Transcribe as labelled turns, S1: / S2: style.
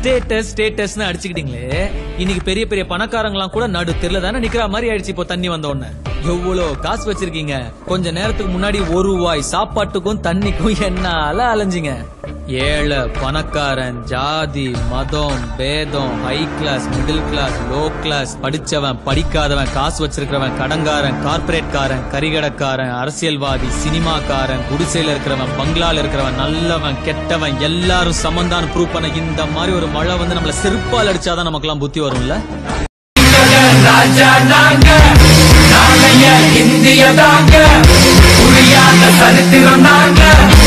S1: status ஸ்டேட்டஸ்னு அடிச்சுக்கிட்டீங்களே இன்னைக்கு பெரிய பெரிய பணக்காரங்களாம் கூட நடு தெருல தானே நிக்கிற மாதிரி ஆயிடுச்சு இப்போ தண்ணி வந்த உடனே எவ்வளோ காசு வச்சிருக்கீங்க கொஞ்ச நேரத்துக்கு முன்னாடி ஒரு ரூபாய் சாப்பாட்டுக்கும் தண்ணிக்கும் என்னால அலைஞ்சிங்க ஏழை பணக்காரன் ஜாதி மதம் பேதம் high class middle class low class படிச்சவன் படிக்காதவன் காசு வச்சிருக்கிறவன் கடங்காரன் கார்பரேட்காரன் கரிகடக்காரன் அரசியல்வாதி சினிமாக்காரன் குடிசையில இருக்கிறவன் பங்களால இருக்கிறவன் நல்லவன் கெட்டவன் எல்லாரும் சமந்தான் ப்ரூவ் பண்ண இந்த மாதிரி ஒரு மழை வந்து நம்மள செருப்பால் அடிச்சாதான் நமக்கெல்லாம் புத்தி வரும்ல
S2: ராஜா நாங்க நாளைய இந்திய தாங்க புரியாத சரித்திரம் நாங்க